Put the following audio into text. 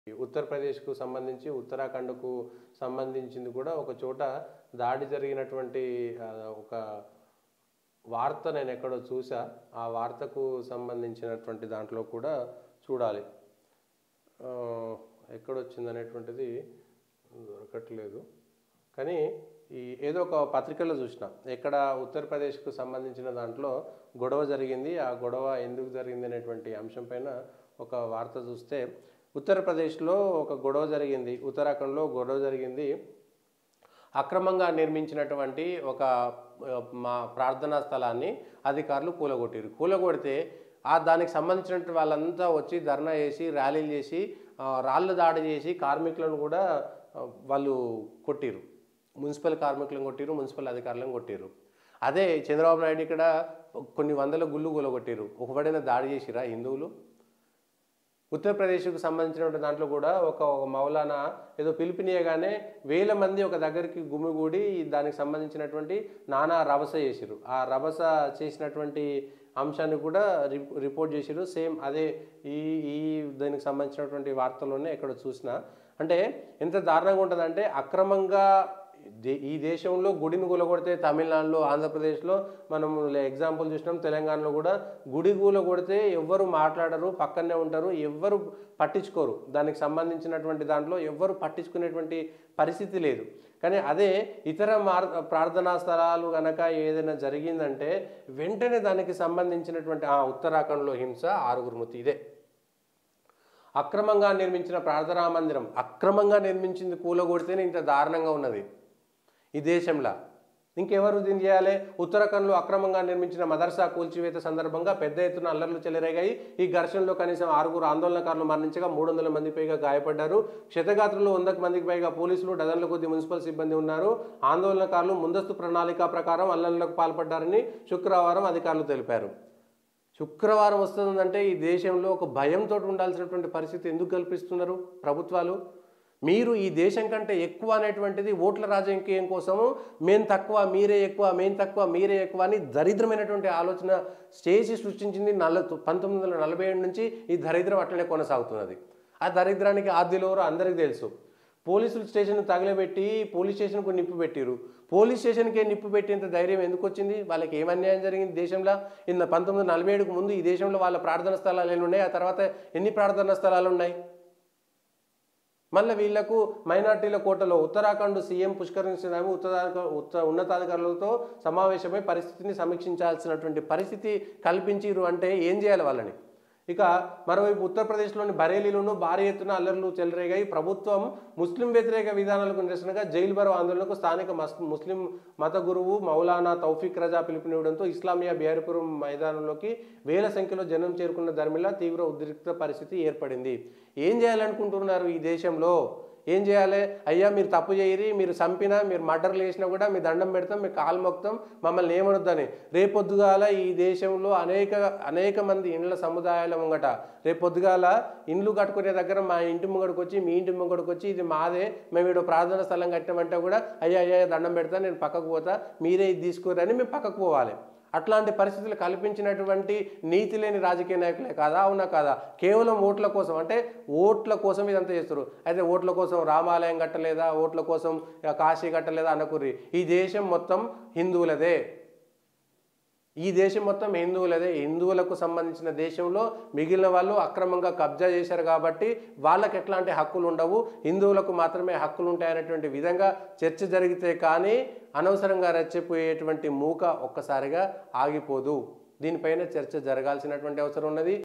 ఉత్తరప్రదేశ్కు సంబంధించి ఉత్తరాఖండ్కు సంబంధించింది కూడా ఒక చోట దాడి జరిగినటువంటి ఆ, ఒక వార్త నేను ఎక్కడో చూసా ఆ వార్తకు సంబంధించినటువంటి దాంట్లో కూడా చూడాలి ఆ, ఎక్కడొచ్చింది అనేటువంటిది దొరకట్లేదు కానీ ఈ ఏదో ఒక పత్రికలో చూసిన ఎక్కడ ఉత్తరప్రదేశ్కు సంబంధించిన దాంట్లో గొడవ జరిగింది ఆ గొడవ ఎందుకు జరిగింది అనేటువంటి అంశం పైన ఒక వార్త చూస్తే ఉత్తరప్రదేశ్లో ఒక గొడవ జరిగింది ఉత్తరాఖండ్లో గొడవ జరిగింది అక్రమంగా నిర్మించినటువంటి ఒక ఆ, మా ప్రార్థనా స్థలాన్ని అధికారులు కూలగొట్టారు కూలగొడితే ఆ దానికి సంబంధించినటువంటి వాళ్ళంతా వచ్చి ధర్నా చేసి ర్యాలీలు చేసి ఆ, రాళ్ళు దాడి చేసి కార్మికులను కూడా ఆ, వాళ్ళు కొట్టిరు మున్సిపల్ కార్మికులను కొట్టిరు మున్సిపల్ అధికారులను కొట్టిరు అదే చంద్రబాబు నాయుడు ఇక్కడ కొన్ని వందల గుళ్ళు కూలగొట్టిరు ఒకబడిన దాడి చేసిరా హిందువులు ఉత్తరప్రదేశ్కు సంబంధించినటువంటి దాంట్లో కూడా ఒక ఒక మౌలానా ఏదో పిలుపునియగానే వేల మంది ఒక దగ్గరికి గుమిగూడి దానికి సంబంధించినటువంటి నానా రభస చేసిరు ఆ రభస చేసినటువంటి అంశాన్ని కూడా రి రిపోర్ట్ చేసిరు సేమ్ అదే ఈ ఈ దానికి సంబంధించినటువంటి వార్తల్లోనే ఎక్కడ చూసినా అంటే ఎంత దారుణంగా ఉంటుందంటే అక్రమంగా దే- ఈ దేశంలో గుడిని కూలగొడితే తమిళనాడులో ఆంధ్రప్రదేశ్లో మనం ఎగ్జాంపుల్ చూసినాం తెలంగాణలో కూడా గుడి కూలగొడితే ఎవ్వరు మాట్లాడరు పక్కనే ఉంటారు ఎవ్వరు పట్టించుకోరు దానికి సంబంధించినటువంటి దాంట్లో ఎవ్వరు పట్టించుకునేటువంటి పరిస్థితి లేదు కానీ అదే ఇతర మార్ ప్రార్థనా స్థలాలు కనుక ఏదైనా జరిగిందంటే వెంటనే దానికి సంబంధించినటువంటి ఆ ఉత్తరాఖండ్లో హింస ఆరుగురు మృతి ఇదే అక్రమంగా నిర్మించిన ప్రార్థనా మందిరం అక్రమంగా నిర్మించింది కూలగొడితేనే ఇంత దారుణంగా ఉన్నది ఈ దేశంలో ఇంకెవరు దీన్ని చేయాలి ఉత్తరాఖండ్లో అక్రమంగా నిర్మించిన మదర్సా కూల్చివేత సందర్భంగా పెద్ద ఎత్తున అల్లర్లు చెలరేగాయి ఈ ఘర్షణలో కనీసం ఆరుగురు ఆందోళనకారులు మరణించగా మూడు వందల మంది పైగా గాయపడ్డారు క్షతగాత్రులు వందకు మందికి పైగా పోలీసులు డజన్ల కొద్ది మున్సిపల్ సిబ్బంది ఉన్నారు ఆందోళనకారులు ముందస్తు ప్రణాళిక ప్రకారం అల్లర్లకు పాల్పడ్డారని శుక్రవారం అధికారులు తెలిపారు శుక్రవారం వస్తుందంటే ఈ దేశంలో ఒక భయంతో ఉండాల్సినటువంటి పరిస్థితి ఎందుకు కల్పిస్తున్నారు ప్రభుత్వాలు మీరు ఈ దేశం కంటే ఎక్కువ అనేటువంటిది ఓట్ల రాజకీయం కోసము మేము తక్కువ మీరే ఎక్కువ మేము తక్కువ మీరే ఎక్కువ అని దరిద్రమైనటువంటి ఆలోచన చేసి సృష్టించింది నల్ల పంతొమ్మిది వందల నలభై ఏడు నుంచి ఈ దరిద్రం అట్లనే కొనసాగుతున్నది ఆ దరిద్రానికి ఆదిలోరు అందరికీ తెలుసు పోలీసులు స్టేషన్ తగలబెట్టి పోలీస్ స్టేషన్కు నిప్పు పెట్టిరు పోలీస్ స్టేషన్కే నిప్పు పెట్టేంత ధైర్యం ఎందుకు వచ్చింది వాళ్ళకి ఏం అన్యాయం జరిగింది దేశంలో ఇన్న పంతొమ్మిది వందల నలభై ఏడుకు ముందు ఈ దేశంలో వాళ్ళ ప్రార్థనా స్థలాలు ఎన్ని ఉన్నాయి ఆ తర్వాత ఎన్ని ప్రార్థనా స్థలాలు ఉన్నాయి మళ్ళీ వీళ్లకు మైనార్టీల కోటలో ఉత్తరాఖండ్ సీఎం పుష్కర్ సింగ్ ఉత్తరాఖ ఉత్త ఉన్నతాధికారులతో సమావేశమై పరిస్థితిని సమీక్షించాల్సినటువంటి పరిస్థితి కల్పించిరు అంటే ఏం చేయాలి వాళ్ళని ఇక మరోవైపు ఉత్తరప్రదేశ్లోని బరేలీలోనూ భారీ ఎత్తున అల్లర్లు చెలరేగాయి ప్రభుత్వం ముస్లిం వ్యతిరేక విధానాలకు నిరసనగా జైలు బరో ఆందోళనకు స్థానిక మస్- ముస్లిం మత గురువు మౌలానా తౌఫిక్ రజా పిలుపునివ్వడంతో ఇస్లామియా బిహారీపురం మైదానంలోకి వేల సంఖ్యలో జనం చేరుకున్న ధర్మిలా తీవ్ర ఉద్రిక్త పరిస్థితి ఏర్పడింది ఏం చేయాలనుకుంటున్నారు ఈ దేశంలో ఏం చేయాలి అయ్యా మీరు తప్పు చేయరి మీరు చంపినా మీరు మర్డర్లు చేసినా కూడా మీ దండం పెడతాం మీ కాలు మొక్తాం మమ్మల్ని ఏమనొద్దని రేపొద్దుగాల ఈ దేశంలో అనేక అనేక మంది ఇండ్ల సముదాయాల ముంగట రేపొద్దుగాల ఇండ్లు కట్టుకునే దగ్గర మా ఇంటి ముంగడికి వచ్చి మీ ఇంటి ముంగడికి వచ్చి ఇది మాదే మేము ఇక్కడ ప్రార్థన స్థలం కట్టామంటే కూడా అయ్యా అయ్యా దండం పెడతా నేను పక్కకు పోతా మీరే ఇది తీసుకోరని మేము పక్కకు పోవాలి అట్లాంటి పరిస్థితులు కల్పించినటువంటి నీతి లేని రాజకీయ నాయకులే కాదా అవునా కాదా కేవలం ఓట్ల కోసం అంటే ఓట్ల కోసం ఇదంతా చేస్తారు అయితే ఓట్ల కోసం రామాలయం కట్టలేదా ఓట్ల కోసం ఇక కాశీ కట్టలేదా అనకుర్రి ఈ దేశం మొత్తం హిందువులదే ఈ దేశం మొత్తం హిందువులదే హిందువులకు సంబంధించిన దేశంలో మిగిలిన వాళ్ళు అక్రమంగా కబ్జా చేశారు కాబట్టి వాళ్ళకి ఎట్లాంటి హక్కులు ఉండవు హిందువులకు మాత్రమే హక్కులు ఉంటాయనేటువంటి విధంగా చర్చ జరిగితే కానీ అనవసరంగా రెచ్చిపోయేటువంటి మూక ఒక్కసారిగా ఆగిపోదు దీనిపైన చర్చ జరగాల్సినటువంటి అవసరం ఉన్నది